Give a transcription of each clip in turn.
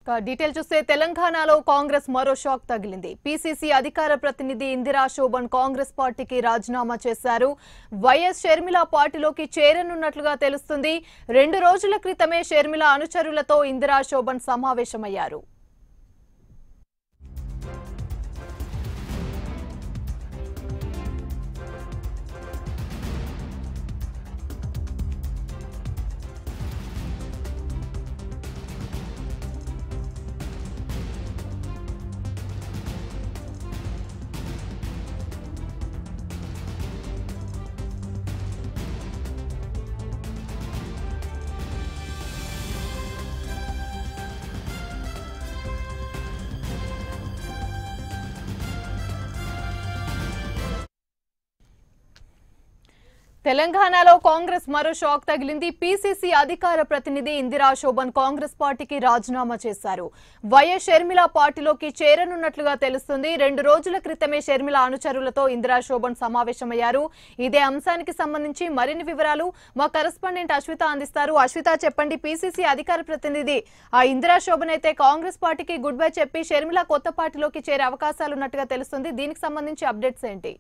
ఇక డీటెయిల్ చూస్తే తెలంగాణలో కాంగ్రెస్ మరో షాక్ తగిలింది పీసీసీ అధికార ప్రతినిధి ఇందిరా శోభన్ కాంగ్రెస్ పార్టీకి రాజీనామా చేశారు వైఎస్ షర్మిల పార్టీలోకి చేరనున్నట్లుగా తెలుస్తుంది రెండు రోజుల క్రితమే షర్మిల అనుచరులతో ఇందిరా శోభన్ సమావేశమయ్యారు తెలంగాణలో కాంగ్రెస్ మరో షాక్ తగిలింది పీసీసీ అధికార ప్రతినిధి ఇందిరా శోభన్ కాంగ్రెస్ పార్టీకి రాజీనామా చేశారు వైఎస్ షర్మిల పార్టీలోకి చేరనున్నట్లుగా తెలుస్తుంది రెండు రోజుల క్రితమే షర్మిల అనుచరులతో ఇందిరా శోభన్ సమావేశమయ్యారు ఇదే అంశానికి సంబంధించి మరిన్ని వివరాలు మా కరెస్పాండెంట్ అశ్విత అందిస్తారు అశ్విత చెప్పండి పీసీసీ అధికార ప్రతినిధి ఆ ఇందిరా శోభన్ అయితే కాంగ్రెస్ పార్టీకి గుడ్ బై చెప్పి షర్మిల కొత్త పార్టీలోకి చేరే అవకాశాలున్నట్టుగా తెలుస్తుంది దీనికి సంబంధించి అప్డేట్స్ ఏంటి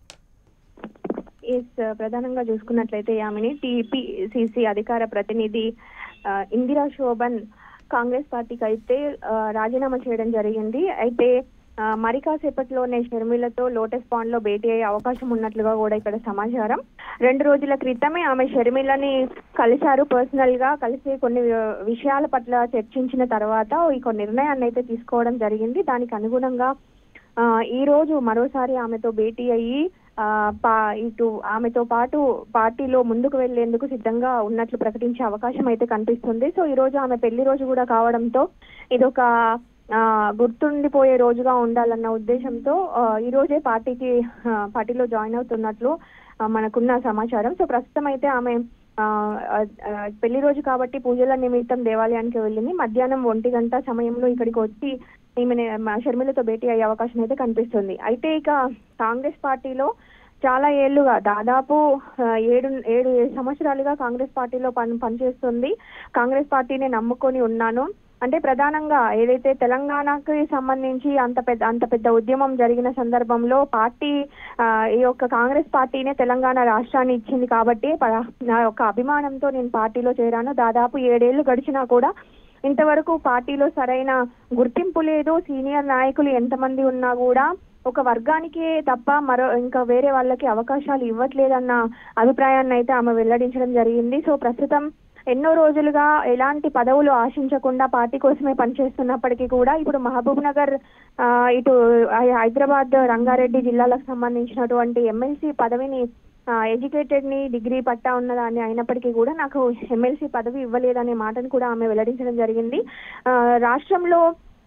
ఎస్ ప్రధానంగా చూసుకున్నట్లయితే యామిని టీపీసీసీ అధికార ప్రతినిధి ఆ, ఇందిరా శోభన్ కాంగ్రెస్ పార్టీకి అయితే ఆ, రాజీనామా చేయడం జరిగింది అయితే ఆ, మరి కాసేపట్లోనే షర్మిలతో లోటస్ పాండ్ లో భేటీ అయ్యే అవకాశం ఉన్నట్లుగా కూడా ఇక్కడ సమాచారం రెండు రోజుల క్రితమే ఆమె షర్మిలని కలిశారు పర్సనల్ గా కలిసి కొన్ని ఆ, విషయాల పట్ల చర్చించిన తర్వాత ఈ నిర్ణయాన్ని అయితే తీసుకోవడం జరిగింది దానికి అనుగుణంగా ఆ, ఈ రోజు మరోసారి ఆమెతో భేటీ అయ్యి ఆ, పా ఇటు ఆమెతో పాటు పార్టీలో ముందుకు వెళ్లేందుకు సిద్ధంగా ఉన్నట్లు ప్రకటించే అవకాశం అయితే కనిపిస్తుంది సో ఈ రోజు ఆమె పెళ్లి రోజు కూడా కావడంతో ఇదొక ఆ, గుర్తుండిపోయే రోజుగా ఉండాలన్న ఉద్దేశంతో ఆ, ఈ రోజే పార్టీకి ఆ, పార్టీలో జాయిన్ అవుతున్నట్లు ఆ, మనకున్న సమాచారం సో ప్రస్తుతం అయితే ఆమె ఆ, ఆ, ఆ, పెళ్లి రోజు కాబట్టి పూజల నిమిత్తం దేవాలయానికి వెళ్ళింది మధ్యాహ్నం ఒంటి గంట సమయంలో ఇక్కడికి వచ్చి ఈమె షర్మిలతో భేటీ అయ్యే అవకాశం అయితే కనిపిస్తుంది అయితే ఇక కాంగ్రెస్ పార్టీలో చాలా ఏళ్లుగా దాదాపు ఆ, ఏడు ఏడు ఏడు సంవత్సరాలుగా కాంగ్రెస్ పార్టీలో పని పనిచేస్తుంది కాంగ్రెస్ పార్టీని నమ్ముకొని ఉన్నాను అంటే ప్రధానంగా ఏదైతే తెలంగాణకి సంబంధించి అంత పెద్ద అంత పెద్ద ఉద్యమం జరిగిన సందర్భంలో పార్టీ ఆ, ఈ యొక్క కాంగ్రెస్ పార్టీనే తెలంగాణ రాష్ట్రాన్ని ఇచ్చింది కాబట్టి ప- నా యొక్క అభిమానంతో నేను పార్టీలో చేరాను దాదాపు ఏడేళ్లు గడిచినా కూడా ఇంతవరకు పార్టీలో సరైన గుర్తింపు లేదు సీనియర్ నాయకులు ఎంతమంది ఉన్నా కూడా ఒక వర్గానికే తప్ప మరో ఇంకా వేరే వాళ్ళకి అవకాశాలు ఇవ్వట్లేదన్న అభిప్రాయాన్ని అయితే ఆమె వెల్లడించడం జరిగింది సో ప్రస్తుతం ఎన్నో రోజులుగా ఎలాంటి పదవులు ఆశించకుండా పార్టీ కోసమే పనిచేస్తున్నప్పటికీ కూడా ఇప్పుడు మహబూబ్ నగర్ ఆ, ఇటు హై- హైదరాబాద్ రంగారెడ్డి జిల్లాలకు సంబంధించినటువంటి ఎమ్మెల్సీ పదవిని ఎడ్యుకేటెడ్ ని డిగ్రీ పట్టా ఉన్నదాన్ని అయినప్పటికీ కూడా నాకు ఎమ్మెల్సీ పదవి ఇవ్వలేదనే మాటను కూడా ఆమె వెల్లడించడం జరిగింది ఆ, రాష్ట్రంలో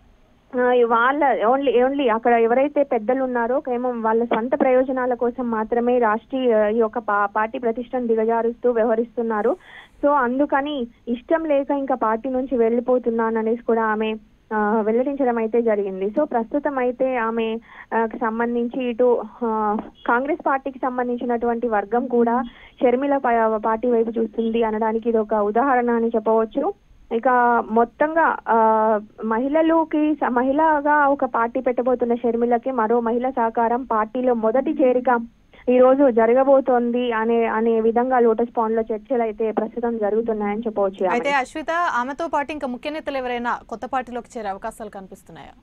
ఆ, వాళ్ళ ఓన్లీ ఓన్లీ అక్కడ ఎవరైతే పెద్దలు ఉన్నారో కేవలం వాళ్ళ సొంత ప్రయోజనాల కోసం మాత్రమే రాష్ట్రీయ ఈ యొక్క పా- పార్టీ ప్రతిష్టను దిగజారుస్తూ వ్యవహరిస్తున్నారు సో అందుకని ఇష్టం లేక ఇంకా పార్టీ నుంచి వెళ్ళిపోతున్నాను అనేసి కూడా ఆమె ఆ, వెల్లడించడం అయితే జరిగింది సో ప్రస్తుతం అయితే ఆమె ఆ, కి సంబంధించి ఇటు ఆ, కాంగ్రెస్ పార్టీకి సంబంధించినటువంటి వర్గం కూడా షర్మిల ప- పార్టీ వైపు చూస్తుంది అనడానికి ఇది ఒక ఉదాహరణ అని చెప్పవచ్చు ఇక మొత్తంగా ఆ, మహిళలుకి స- మహిళగా ఒక పార్టీ పెట్టబోతున్న షర్మిలకి మరో మహిళ సహకారం పార్టీలో మొదటి చేరిక ఈ రోజు జరగబోతోంది అనే అనే విధంగా లోటస్ పాండ్ లో చర్చలు అయితే ప్రస్తుతం జరుగుతున్నాయని చెప్పవచ్చు ఆమె. అయితే అశ్విత ఆమెతో పాటు ఇంకా ముఖ్య నేతలు ఎవరైనా కొత్త పార్టీలోకి చేరే అవకాశాలు కనిపిస్తున్నాయా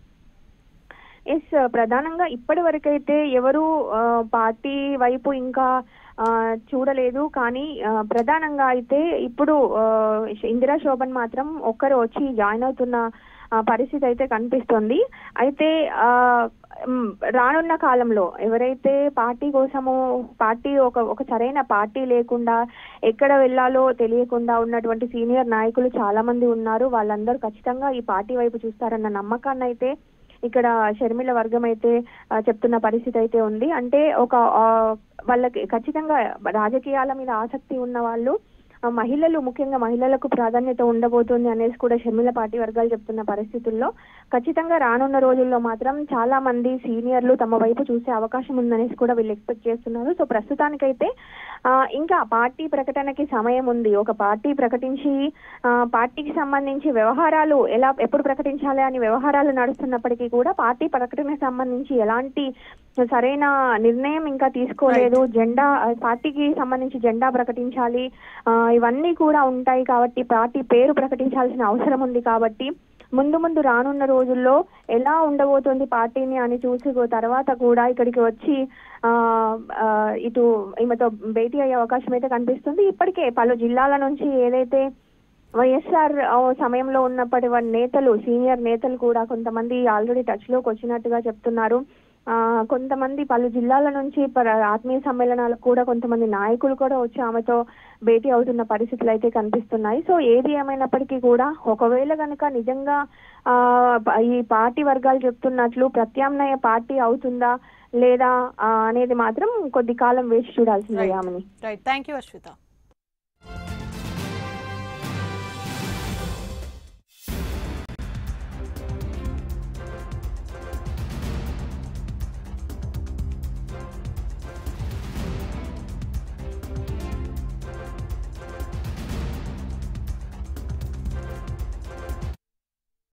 ఎస్ ప్రధానంగా ఇప్పటి వరకైతే ఎవరు ఆ, పార్టీ వైపు ఇంకా ఆ, చూడలేదు కానీ ఆ, ప్రధానంగా అయితే ఇప్పుడు ఆ, ఇందిరా శోభన్ మాత్రం ఒక్కరు వచ్చి జాయిన్ అవుతున్న ఆ, పరిస్థితి అయితే కనిపిస్తుంది అయితే ఆ, మ్, రానున్న కాలంలో ఎవరైతే పార్టీ కోసము పార్టీ ఒక ఒక సరైన పార్టీ లేకుండా ఎక్కడ వెళ్ళాలో తెలియకుండా ఉన్నటువంటి సీనియర్ నాయకులు చాలా మంది ఉన్నారు వాళ్ళందరూ ఖచ్చితంగా ఈ పార్టీ వైపు చూస్తారన్న నమ్మకాన్ని అయితే ఇక్కడ షర్మిల వర్గం అయితే ఆ, చెప్తున్న పరిస్థితి అయితే ఉంది అంటే ఒక ఆ, వాళ్ళకి ఖచ్చితంగా రాజకీయాల మీద ఆసక్తి ఉన్న వాళ్ళు ఆ, మహిళలు ముఖ్యంగా మహిళలకు ప్రాధాన్యత ఉండబోతుంది అనేసి కూడా షర్మిల పార్టీ వర్గాలు చెప్తున్న పరిస్థితుల్లో ఖచ్చితంగా రానున్న రోజుల్లో మాత్రం చాలా మంది సీనియర్లు తమ వైపు చూసే అవకాశం ఉందనేసి కూడా వీళ్ళు ఎక్స్పెక్ట్ చేస్తున్నారు సో ప్రస్తుతానికైతే ఆ, ఇంకా పార్టీ ప్రకటనకి సమయం ఉంది ఒక పార్టీ ప్రకటించి ఆ, పార్టీకి సంబంధించి వ్యవహారాలు ఎలా ఎప్పుడు ప్రకటించాలి అని వ్యవహారాలు నడుస్తున్నప్పటికీ కూడా పార్టీ ప్రకటనకు సంబంధించి ఎలాంటి సరైన నిర్ణయం ఇంకా తీసుకోలేదు జెండా ఆ, పార్టీకి సంబంధించి జెండా ప్రకటించాలి ఆ, ఇవన్నీ కూడా ఉంటాయి కాబట్టి పార్టీ పేరు ప్రకటించాల్సిన అవసరం ఉంది కాబట్టి ముందు ముందు రానున్న రోజుల్లో ఎలా ఉండబోతుంది పార్టీని అని చూసి ఓ తర్వాత కూడా ఇక్కడికి వచ్చి ఆ ఆ, ఇటు ఈమెతో భేటీ అయ్యే అవకాశం అయితే కనిపిస్తుంది ఇప్పటికే పలు జిల్లాల నుంచి ఏదైతే వైఎస్ఆర్ ఆ సమయంలో ఉన్నప్పటి వారి నేతలు సీనియర్ నేతలు కూడా కొంతమంది ఆల్రెడీ టచ్ లోకి వచ్చినట్టుగా చెప్తున్నారు ఆ కొంతమంది పలు జిల్లాల నుంచి పర- ఆత్మీయ సమ్మేళనాలకు కూడా కొంతమంది నాయకులు కూడా వచ్చి ఆమెతో భేటీ అవుతున్న పరిస్థితులు అయితే కనిపిస్తున్నాయి సో ఏది ఏమైనప్పటికీ కూడా ఒకవేళ కనుక నిజంగా ఆ ప- ఈ పార్టీ వర్గాలు చెప్తున్నట్లు ప్రత్యామ్నాయ పార్టీ అవుతుందా లేదా ఆ, అనేది మాత్రం కొద్ది కాలం వేచి చూడాల్సిందే Right. ఆమెని రైట్ థ్యాంక్ యూ అశ్విత